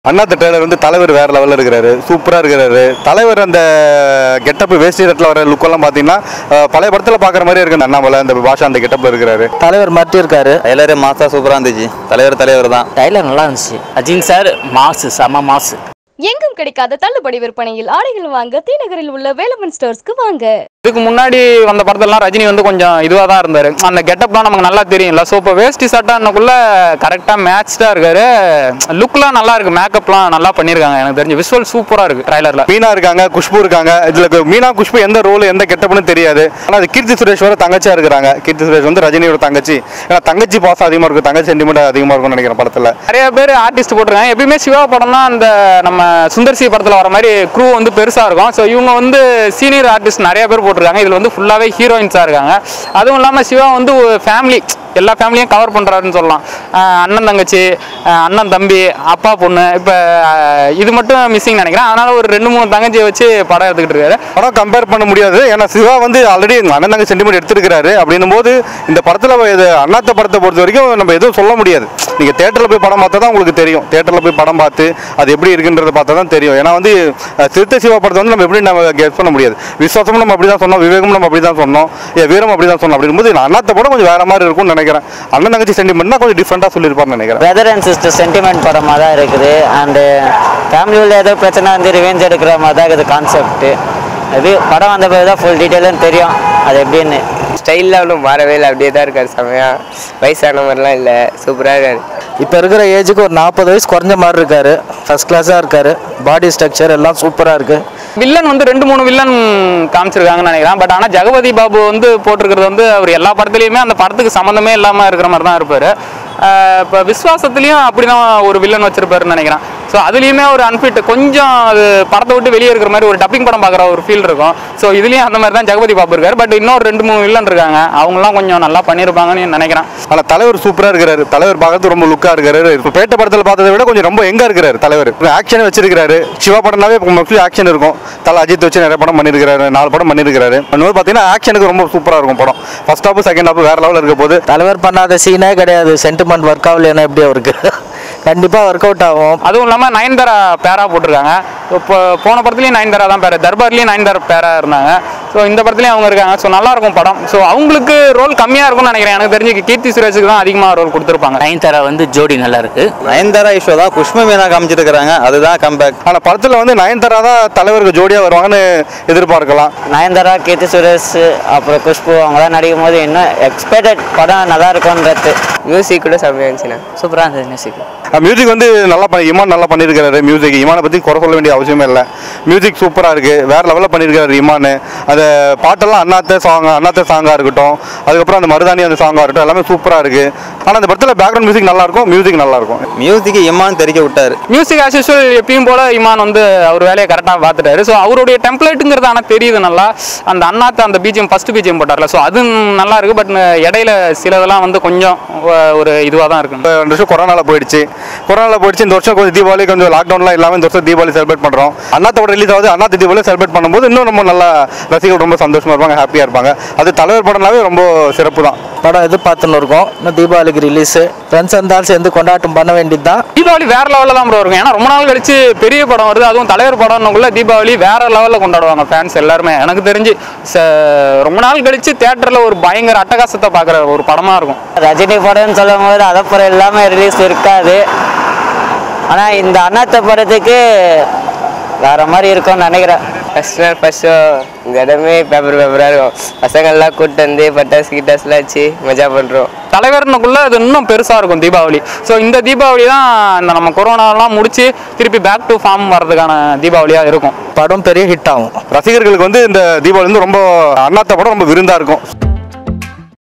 அண்ணாத்த trailer வந்து தலைவர் வேற லெவலில் இருக்கிறாரு சூப்பராக இருக்கிறாரு தலைவர் அந்த கெட்டப் வேஸ்டி இடத்துல வர லுக்கெல்லாம் பார்த்தீங்கன்னா அஹ், பழைய படத்தில் பார்க்குற மாதிரி இருக்கு இந்த அண்ணாமலை அந்த பாஷா அந்த கெட்டப்பில் இருக்கிறாரு தலைவர் மட்டும் இருக்காரு டைலரே மாசா சூப்பராக இருந்துச்சு தலைவர் தலைவர் தான் டைலர் நல்லா இருந்துச்சு அஜின் சார் மாசு செம மாசு எங்கும் கிடைக்காத தள்ளுபடி விற்பனையில் ஆடைகள் வாங்க தி நகரில் உள்ள வேலமன் ஸ்டோர்ஸ்க்கு வாங்க இதுக்கு முன்னாடி வந்த படத்துலலாம் ரஜினி வந்து கொஞ்சம் இதுவாக தான் இருந்தார் அந்த கெட்டப்லாம் நமக்கு நல்லா தெரியும்ல ஸோ இப்போ வேஷ்டி சட்டானுக்குள்ள கரெக்டாக மேட்ச்டாக இருக்காரு லுக்லாம் நல்லா இருக்கு மேக்கப்லாம் நல்லா பண்ணியிருக்காங்க எனக்கு தெரிஞ்சு விஷுவல் சூப்பராக இருக்கு ட்ரைலரில் மீனா இருக்காங்க குஷ்பு இருக்காங்க இதில் மீனா குஷ்பு எந்த ரோல் எந்த கெட்டப்னு தெரியாது ஆனால் அது கீர்த்தி சுரேஷ் வர தங்கச்சியாக இருக்கிறாங்க கீர்த்தி சுரேஷ் வந்து ரஜினியோட தங்கச்சி ஏன்னா தங்கச்சி பாசம் அதிகமாக இருக்கும் தங்கச்சி சென்டிமெண்ட் அதிகமாக இருக்கும்னு நினைக்கிறேன் படத்தில் நிறைய பேர் ஆர்டிஸ்ட் போட்டிருக்காங்க எப்பயுமே சிவா படம்னா அந்த நம்ம சுந்தர்சி படத்தில் வர மாதிரி க்ரூ வந்து பெருசாக இருக்கும் ஸோ இவங்க வந்து சீனியர் ஆர்டிஸ்ட் நிறைய பேர் போட்டிருக்காங்க இதில் வந்து ஃபுல்லாகவே ஹீரோயின்ஸாக இருக்காங்க அதுவும் இல்லாமல் சிவா வந்து ஃபேமிலி எல்லா ஃபேமிலியும் கவர் பண்ணுறாருன்னு சொல்லலாம் ஆஹ் அண்ணன் தங்கச்சி ஆஹ் அண்ணன் தம்பி அப்பா பொண்ணு இப்போ இது மட்டும் மிஸ்ஸிங் நினைக்கிறேன் அதனால ஒரு ரெண்டு மூணு தங்கச்சியை வச்சு படம் எடுத்துக்கிட்டு இருக்காரு படம் கம்பேர் பண்ண முடியாது ஏன்னா சிவா வந்து ஆல்ரெடி அண்ணன் தங்க சென்டிமெண்ட் எடுத்திருக்கிறாரு அப்படின்னும் போது இந்த படத்தில் இது அண்ணாத்த படத்தை பொறுத்த வரைக்கும் நம்ம எதுவும் சொல்ல முடியாது நீங்கள் தேட்டரில் போய் படம் பார்த்தா தான் உங்களுக்கு தெரியும் தேட்டரில் போய் படம் பார்த்து அது எப்படி இருக்குன்றத பார்த்தா தான் தெரியும் ஏன்னா வந்து அஹ், சிறுத்தை சிவா படத்தை வந்து நம்ம எப்படி நம்ம கெஸ் பண்ண முடியாது விசுவாசமும் நம்ம அப்படி தான் சொன்னோம் விவேகமும் நம்ம அப்படி தான் சொன்னோம் ஏ, வீரம் அப்படி தான் சொன்னோம் அப்படிங்கும்போது நான் அண்ணாத்த படம் கொஞ்சம் வேற மாதிரி இருக்கும்னு நினைக்கிறேன் அண்ணன் தங்கச்சி சென்டிமெண்ட்னா கொஞ்சம் டிஃப்ரெண்ட்டாக சொல்லியிருப்பார்னு நினைக்கிறேன் பிரதர் அண்ட் சிஸ்டர் சென்டிமெண்ட் படமாக தான் இருக்குது அண்டு ஃபேமிலியில் ஏதோ பிரச்சனை வந்து ரிவெஞ்ச் எடுக்கிற மாதிரி தான் இருக்குது கான்செப்ட் அது படம் வந்த பிறகு தான் ஃபுல் டீட்டெயிலும் தெரியும் அது எப்படின்னு ஸ்டைலில் ஒன்றும் மாறவே இல்லை அப்படியே தான் இருக்கார் செமையா வயசான மாதிரிலாம் இல்லை சூப்பராக இருக்கார் இப்போ இருக்கிற ஏஜுக்கு ஒரு நாற்பது வயசு குறைஞ்ச மாதிரி இருக்காரு ஃபர்ஸ்ட் கிளாஸாக இருக்காரு பாடி ஸ்ட்ரக்சர் எல்லாம் சூப்பராக இருக்குது வில்லன் வந்து ரெண்டு மூணு வில்லன் காமிச்சிருக்காங்கன்னு நினைக்கிறேன் பட் ஆனால் ஜெகபதி பாபு வந்து போட்டிருக்கிறது வந்து அவர் எல்லா படத்துலையுமே அந்த படத்துக்கு சம்மந்தமே இல்லாமல் இருக்கிற மாதிரி தான் இருப்பார் இப்போ விஸ்வாசத்துலேயும் அப்படி தான் ஒரு வில்லன் வச்சிருப்பாருன்னு நினைக்கிறேன் ஸோ அதுலேயுமே ஒரு அன்ஃபிட் கொஞ்சம் அது படத்தை விட்டு வெளியே இருக்கிற மாதிரி ஒரு டப்பிங் படம் பார்க்குற ஒரு ஃபீல் இருக்கும் ஸோ இதுலேயும் அந்த மாதிரி தான் ஜெகபதி பாபு இருக்கார் பட் இன்னொரு ரெண்டு மூணு வில்லன் இருக்காங்க அவங்களாம் கொஞ்சம் நல்லா பண்ணியிருப்பாங்கன்னு நினைக்கிறேன் ஆனால் தலைவர் சூப்பராக இருக்கிறாரு தலைவர் பார்க்கறது ரொம்ப லுக்காக இருக்காரு இப்போ பேட்ட படத்தில் பார்த்ததை விட கொஞ்சம் ரொம்ப எங்க இருக்கிறாரு தலைவர் ஆக்ஷன் வச்சிருக்காரு சிவா படம்னாவே மோஸ்ட்லி ஆக்ஷன் இருக்கும் தலை அஜித் வச்சு நிறைய படம் பண்ணியிருக்காரு நாலு படம் பண்ணியிருக்காரு இன்னொரு பார்த்தீங்கன்னா ஆக்ஷனுக்கு ரொம்ப சூப்பராக இருக்கும் படம் ஃபர்ஸ்ட் ஹாஃப் செகண்ட் ஹாஃப் வேற லெவலில் இருக்க போது தலைவர் பண்ணாத சீனே கிடையாது சென்டிமெண்ட் ஒர்க் ஆகலைன்னா எப்படி அவருக்கு கண்டிப்பாக ஒர்க் அவுட் ஆகும் அதுவும் இல்லாமல் நயன்தாரா பேரா போட்டிருக்காங்க இப்போ போன படத்துலையும் நயன்தாரா தான் பேரா தர்பார்லேயும் நயன்தாரா பேரா இருந்தாங்க ஸோ இந்த படத்துலையும் அவங்க இருக்காங்க ஸோ நல்லா இருக்கும் படம் ஸோ அவங்களுக்கு ரோல் கம்மியாக இருக்கும்னு நினைக்கிறேன் எனக்கு தெரிஞ்சு கீர்த்தி சுரேஷுக்கு தான் அதிகமாக ரோல் கொடுத்துருப்பாங்க நயன்தாரா வந்து ஜோடி நல்லா இருக்கு நயன்தாரா ஈஸ்வா தான் குஷ்ம மீனா காமிச்சிருக்கிறாங்க அதுதான் கம்பேக் ஆனால் படத்தில் வந்து நயன்தாரா தான் தலைவருக்கு ஜோடியாக வருவாங்கன்னு எதிர்பார்க்கலாம் நயன்தாரா கீர்த்தி சுரேஷ் அப்புறம் குஷ்பு அவங்களாம் நடிக்கும் போது இன்னும் எக்ஸ்பெக்டட் படம் நல்லா இருக்கும்ன்றது மியூசிக் கூட செம்மையாக இருந்துச்சுண்ணா சூப்பராக இருந்தது மியூசிக் மியூசிக் வந்து நல்லா பண்ணி இமான் நல்லா பண்ணியிருக்காரு மியூசிக் இமானை பற்றி குறை சொல்ல வேண்டிய அவசியமே இல்லை மியூசிக் சூப்பராக இருக்குது வேறு லெவலில் பண்ணியிருக்காரு இமான் அந்த பாட்டெல்லாம் அண்ணாத்த சாங் அண்ணாத்த சாங்காக இருக்கட்டும் அதுக்கப்புறம் அந்த மருதாணி அந்த சாங்காக இருக்கட்டும் எல்லாமே சூப்பராக இருக்குது ஆனால் அந்த படத்தில் பேக்ரவுண்ட் மியூசிக் நல்லாயிருக்கும் மியூசிக் நல்லாயிருக்கும் மியூசிக் இம்மான் தெரிக்க விட்டாரு மியூசிக் ஆஸ் யூஸ்வல் எப்பயும் போல இமான் வந்து அவர் வேலையை கரெக்டாக பார்த்துட்டாரு ஸோ அவருடைய டெம்ப்ளேட்டுங்கிறது ஆனால் தெரியுது நல்லா அந்த அண்ணாத்த அந்த பிஜிஎம் ஃபர்ஸ்ட் பிஜிஎம் போட்டார்ல ஸோ அது நல்லா இருக்கு பட் இடையில சிலதெல்லாம் வந்து கொஞ்சம் அஹ், ஒரு இதுவாக தான் இருக்கு இப்போ ரெண்டு வருஷம் கொரோனாவில் போயிடுச்சு கொரோனாவில் போயிடுச்சு இந்த வருஷம் கொஞ்சம் தீபாவளி கொஞ்சம் லாக்டவுன்லாம் இல்லாமல் இந்த வருஷம் தீபாவளி செலிப்ரேட் பண்ணுறோம் அண்ணாத்தோட ரிலீஸ் ஆகுது அண்ணாத்த தீபாவளி செலிப்ரேட் பண்ணும்போது இன்னும் ரொம்ப நல்லா ரசிகர்கள் ரொம்ப சந்தோஷமாக இருப்பாங்க ஹாப்பியாக இருப்பாங்க அது தலைவர் படம்னாவே ரொம்ப சிறப்பு தான் படம் எதிர்பார்த்துன்னு இருக்கோம் இன்னும் தீபாவளிக்கு ரிலீஸு ஃப்ரெண்ட்ஸ் இருந்தாலும் சேர்ந்து கொண்டாட்டம் பண்ண வேண்டியது தான் தீபாவளி வேற லெவலில் தான் ப்ரோ இருக்கும் ஏன்னா ரொம்ப நாள் கழிச்சு பெரிய படம் வருது அதுவும் தலைவர் படம்னுக்குள்ள தீபாவளி வேற லெவலில் கொண்டாடுவாங்க ஃபேன்ஸ் எல்லாருமே எனக்கு தெரிஞ்சு ச- ரொம்ப நாள் கழிச்சு தேட்டரில் ஒரு பயங்கர அட்டகாசத்தை பார்க்குற ஒரு படமாக இருக்கும் ரஜினி படம்னு சொல்லும் போது அதப்புறம் எல்லாமே ரிலீஸ் இருக்காது ஆனால் இந்த அண்ணாத்த படத்துக்கு வேற மாதிரி இருக்கும்னு நினைக்கிறேன் ஃபஸ்ட் நாள் ஃபஸ்ட் ஷோ இந்த இடமே பேப்பர் பேப்பராக இருக்கும் பசங்கள்லாம் கூப்பிட்டு வந்து பட்டாசு கிட்டாஸ்லாம் வச்சு மஜா பண்ணுறோம் தலைவர்னுக்குள்ள அது இன்னும் பெருசாக இருக்கும் தீபாவளி ஸோ இந்த தீபாவளி தான் இந்த நம்ம கொரோனாலாம் முடிச்சு திருப்பி பேக் டு ஃபார்ம் வர்றதுக்கான தீபாவளியாக இருக்கும் படம் பெரிய ஹிட் ஆகும் ரசிகர்களுக்கு வந்து இந்த தீபாவளி வந்து ரொம்ப அண்ணாத்த படம் ரொம்ப விருந்தாக இருக்கும்